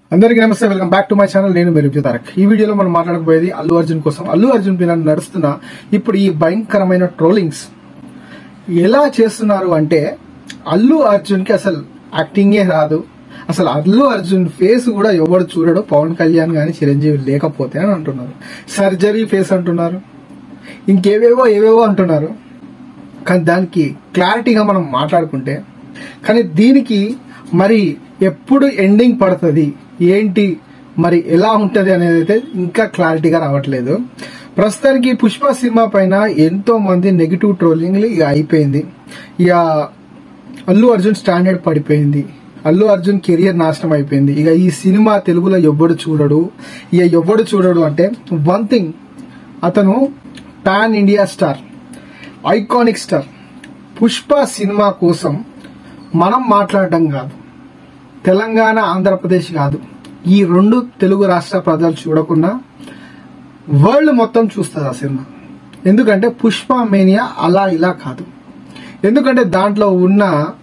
అందరికీ నమస్తే welcome back to my channel నేను మీరు తారక్ ఈ వీడియోలో మనం మాట్లాడకపోయేది అల్లు అర్జున్ కోసం అల్లు అర్జున్ పైన నడుస్తున్న ఇప్పుడు ఈ భయంకరమైన ట్రోలింగ్స్ ఎలా చేస్తున్నారు అంటే అల్లు అర్జున్ కి అసలు యాక్టింగే రాదు అసలు అల్లు అర్జున్ ఫేస్ కూడా ఎవడు చూడడు పవన్ కళ్యాణ్ గాని చిరంజీవి లేకపోతే అని అంటున్నారు సర్జరీ ఫేస్ అంటున్నారు ఇంకేవేవో ఏవేవో అంటున్నారు కానీ దానికి క్లారిటీగా మనం మాట్లాడుకుంటే కానీ దీనికి మరి ఎప్పుడు ఎండింగ్ పడుతుంది ఏంటి మరి ఎలా ఉంటది అనేది అయితే ఇంకా క్లారిటీగా రావట్లేదు ప్రస్తుతానికి పుష్ప సినిమా పైన ఎంతో మంది నెగిటివ్ ట్రోలింగ్ ఇక అయిపోయింది ఇక అల్లు అర్జున్ స్టాండర్డ్ పడిపోయింది అల్లు అర్జున్ కెరియర్ నాశనం అయిపోయింది ఇక ఈ సినిమా తెలుగులో ఎవ్వడు చూడడు ఇక ఎవ్వడు చూడడు అంటే వన్ థింగ్ అతను pan India star iconic star Pushpa cinema కోసం మనం మాట్లాడటం కాదు తెలంగాణ ఆంధ్రప్రదేశ్ కాదు ఈ రెండు తెలుగు రాష్ట్ర ప్రజలు చూడకుండా వరల్డ్ మొత్తం చూస్తుంది ఆ సినిమా ఎందుకంటే పుష్ప మేనియా అలా ఇలా కాదు ఎందుకంటే దాంట్లో ఉన్న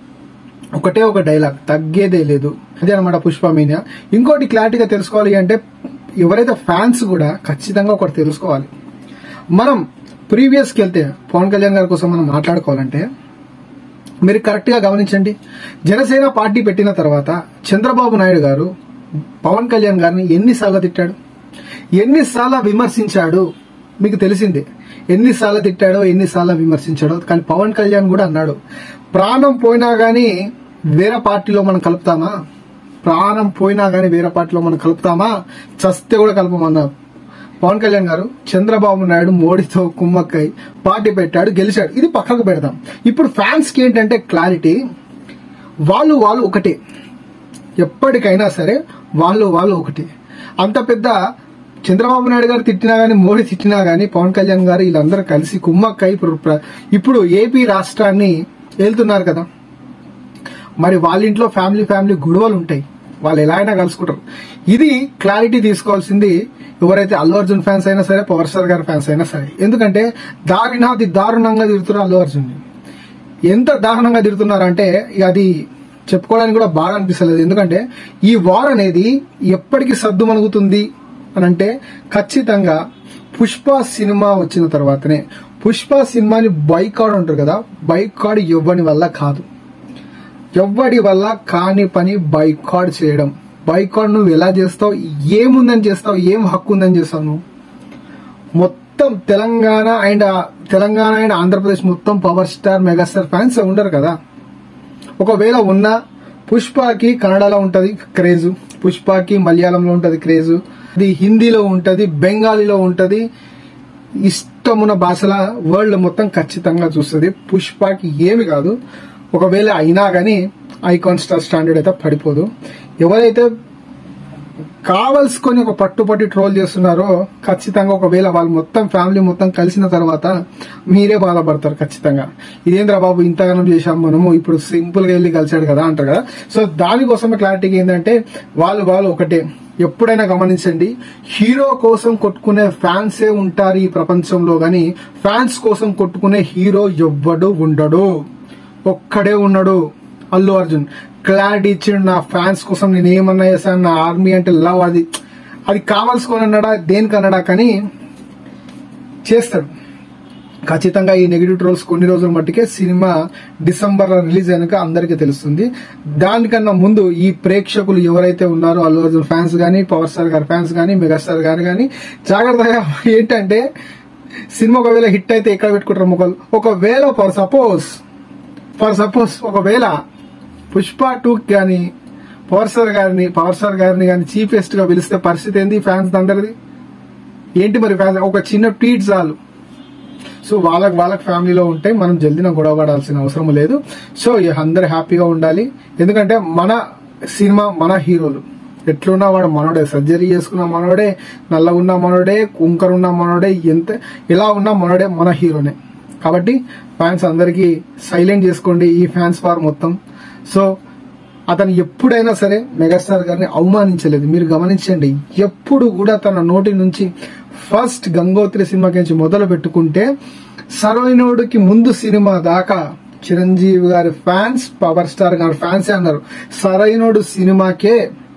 ఒకటే ఒక డైలాగ్ తగ్గేదే లేదు అదే అనమాట పుష్ప మేనియా ఇంకోటి క్లారిటీగా తెలుసుకోవాలి అంటే ఎవరైతే ఫ్యాన్స్ కూడా ఖచ్చితంగా ఒకటి తెలుసుకోవాలి మనం ప్రీవియస్కి వెళ్తే పవన్ కళ్యాణ్ గారి కోసం మనం మాట్లాడుకోవాలంటే మీరు కరెక్ట్ గా గమనించండి జనసేన పార్టీ పెట్టిన తర్వాత చంద్రబాబు నాయుడు గారు పవన్ కళ్యాణ్ గారిని ఎన్నిసార్లు తిట్టాడు ఎన్నిసార్లు విమర్శించాడు మీకు తెలిసిందే ఎన్నిసార్లు తిట్టాడో ఎన్నిసార్లు విమర్శించాడో కానీ పవన్ కళ్యాణ్ కూడా అన్నాడు ప్రాణం పోయినా గానీ వేరే పార్టీలో మనం కలుపుతామా ప్రాణం పోయినా గానీ వేరే పార్టీలో మనం కలుపుతామా చస్తే కూడా కలపమన్నారు పవన్ కళ్యాణ్ గారు చంద్రబాబు నాయుడు మోడీతో కుమ్మక్కై పార్టీ పెట్టాడు గెలిచాడు ఇది పక్కకు పెడదాం ఇప్పుడు ఫ్యాన్స్ కి ఏంటంటే క్లారిటీ వాళ్ళు వాళ్ళు ఒకటే ఎప్పటికైనా సరే వాళ్ళు వాళ్ళు ఒకటే అంత పెద్ద చంద్రబాబు నాయుడు గారు తిట్టినా గానీ మోడీ తిట్టినా గానీ పవన్ కళ్యాణ్ గారు వీళ్ళందరూ కలిసి కుమ్మక్కై ఇప్పుడు ప్ర- ఇప్పుడు ఏపీ రాష్ట్రాన్ని వెళ్తున్నారు కదా మరి వాళ్ళ ఇంట్లో ఫ్యామిలీ ఫ్యామిలీ గొడవలు ఉంటాయి వాళ్ళు ఎలా అయినా కలుసుకుంటారు ఇది క్లారిటీ తీసుకోవాల్సింది ఎవరైతే అల్లు అర్జున్ ఫ్యాన్స్ అయినా సరే పవర్ స్టార్ గారి ఫ్యాన్స్ అయినా సరే ఎందుకంటే దారుణాది దారుణంగా తిరుగుతున్నారు అల్లు అర్జున్ ఎంత దారుణంగా తిరుగుతున్నారంటే ఇక అది చెప్పుకోవడానికి కూడా బాగా అనిపిస్తలేదు ఎందుకంటే ఈ వార్ అనేది ఎప్పటికి సర్దు మనుగుతుంది అని అంటే ఖచ్చితంగా పుష్ప సినిమా వచ్చిన తర్వాతనే పుష్ప సినిమాని బైకాడ్ అంటారు కదా బైకాడ్ ఇవ్వని వల్ల కాదు ఎవ్వడి వల్ల కాని పని బైకాడ్ చేయడం బైకాడ్ నువ్వు ఎలా చేస్తావు ఏముందని చేస్తావు ఏం హక్కు ఉందని చేస్తావు నువ్వు మొత్తం తెలంగాణ అండ్ ఆ- తెలంగాణ అండ్ ఆంధ్రప్రదేశ్ మొత్తం పవర్ స్టార్ మెగాస్టార్ ఫ్యాన్స్ ఉండరు కదా ఒకవేళ ఉన్నా పుష్పకి కన్నడలో ఉంటది క్రేజ్ పుష్పకి మలయాళంలో ఉంటది క్రేజ్ అది హిందీలో ఉంటది బెంగాలీలో ఉంటది ఇష్టమున్న భాషల వరల్డ్ మొత్తం ఖచ్చితంగా చూస్తుంది పుష్పకి ఏమి కాదు ఒకవేళ అయినా గానీ ఐకాన్ స్టార్ స్టాండర్డ్ అయితే పడిపోదు ఎవరైతే కావలసుకొని ఒక పట్టుపట్టి ట్రోల్ చేస్తున్నారో ఖచ్చితంగా ఒకవేళ వాళ్ళు మొత్తం ఫ్యామిలీ మొత్తం కలిసిన తర్వాత మీరే బాధపడతారు ఖచ్చితంగా ఇదేంద్ర బాబు ఇంతగానం చేశాం మనము ఇప్పుడు సింపుల్ గా వెళ్ళి కలిసాడు కదా అంటారు కదా సో దానికోసమే క్లారిటీగా ఏంటంటే వాళ్ళు వాళ్ళు ఒకటే ఎప్పుడైనా గమనించండి హీరో కోసం కొట్టుకునే ఫ్యాన్సే ఉంటారు ఈ ప్రపంచంలో గాని ఫ్యాన్స్ కోసం కొట్టుకునే హీరో ఎవ్వడు ఉండడు ఒక్కడే ఉన్నాడు అల్లు అర్జున్ క్లారిటీ ఇచ్చిండు నా ఫ్యాన్స్ కోసం నేను ఏమన్నా చేశాను నా ఆర్మీ అంటే లవ్ అది అది కావాల్సుకొని అన్నాడా దేనికి అన్నాడా కానీ చేస్తాడు ఖచ్చితంగా ఈ నెగిటివ్ ట్రోల్స్ కొన్ని రోజుల మట్టుకే సినిమా డిసెంబర్ లో రిలీజ్ అయినాక అందరికీ తెలుస్తుంది దానికన్నా ముందు ఈ ప్రేక్షకులు ఎవరైతే ఉన్నారో అల్లు అర్జున్ ఫ్యాన్స్ గానీ పవర్ స్టార్ గారి ఫ్యాన్స్ గానీ మెగాస్టార్ గారు గానీ జాగ్రత్తగా ఏంటంటే సినిమా ఒకవేళ హిట్ అయితే ఎక్కడ పెట్టుకుంటారు మొక్కలు ఒకవేళ ఫర్ సపోజ్ ఫర్ సపోజ్ ఒకవేళ పుష్ప టూ కానీ పవర్ స్టార్ గారిని పవర్ స్టార్ గారిని కానీ చీఫెస్ట్ గా పిలిస్తే పరిస్థితి ఏంది ఫ్యాన్స్ అందరిది ఏంటి మరి ఫ్యాన్స్ ఒక చిన్న ట్వీట్ చాలు సో వాళ్ళకి వాళ్ళకి ఫ్యామిలీలో ఉంటే మనం జల్దిన గొడవ పడాల్సిన అవసరం లేదు సో ఇక అందరు హ్యాపీగా ఉండాలి ఎందుకంటే మన సినిమా మన హీరోలు ఎట్లున్నా వాడు మనోడే సర్జరీ చేసుకున్న మనోడే నల్లగున్న మనోడే కుంకరున్న మనోడే ఎంత ఎలా ఉన్నా మనోడే మన హీరోనే కాబట్టి ఫ్యాన్స్ అందరికీ సైలెంట్ చేసుకోండి ఈ ఫ్యాన్స్ వార్ మొత్తం సో అతను ఎప్పుడైనా సరే మెగాస్టార్ గారిని అవమానించలేదు మీరు గమనించండి ఎప్పుడు కూడా తన నోటి నుంచి ఫస్ట్ గంగోత్రి సినిమాకి నుంచి మొదలు పెట్టుకుంటే సరైనోడికి ముందు సినిమా దాకా చిరంజీవి గారి ఫ్యాన్స్ పవర్ స్టార్ గారి ఫ్యాన్స్ అన్నారు సరైనోడు సినిమాకే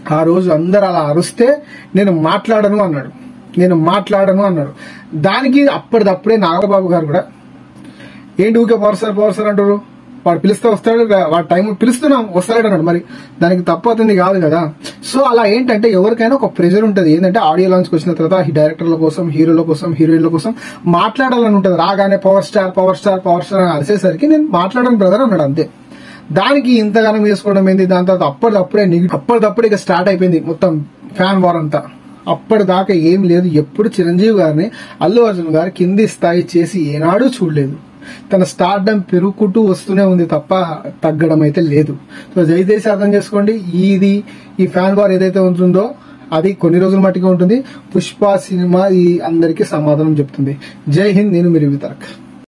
ఆ రోజు అందరు అలా అరుస్తే నేను మాట్లాడను అన్నాడు నేను మాట్లాడను అన్నాడు దానికి అప్పటిదప్పుడే నాగబాబు గారు కూడా ఏంటి ఊకే పవర్ స్టార్ పవర్ స్టార్ అంటారు వాడు పిలిస్తే వస్తాడు వాడు టైం పిలుస్తున్నాం వస్తాడు అన్నాడు మరి దానికి తప్పవుతుంది కాదు కదా సో అలా ఏంటంటే ఎవరికైనా ఒక ప్రెజర్ ఉంటుంది ఏంటంటే ఆడియో లాంచ్కి వచ్చిన తర్వాత ఈ డైరెక్టర్ల కోసం హీరోల కోసం హీరోయిన్ల కోసం మాట్లాడాలని ఉంటుంది రాగానే power star power star power star అని అరిసేసరికి నేను మాట్లాడను బ్రదర్ అన్నాడు అంతే దానికి ఇంతగానం వేసుకోవడం ఏంది దాని తర్వాత అప్పటిదప్పుడే నెగిటివ్ అప్పటిదప్పుడు ఇక స్టార్ట్ అయిపోయింది మొత్తం ఫ్యాన్ వార్ అంతా అప్పటిదాకా ఏం లేదు ఎప్పుడు చిరంజీవి గారిని అల్లు అర్జున్ గారు కింది స్థాయి చేసి ఏనాడు చూడలేదు తన స్టార్డమ్ పెరుగుకుంటూ వస్తూనే ఉంది తప్ప తగ్గడం అయితే లేదు సో దయచేసి అర్థం చేసుకోండి ఇది ఈ ఫ్యాన్ వార్ ఏదైతే ఉంటుందో అది కొన్ని రోజుల మట్టిగా ఉంటుంది పుష్ప సినిమా ఈ అందరికీ సమాధానం చెప్తుంది జై హింద్ నేను మీరు వితరక్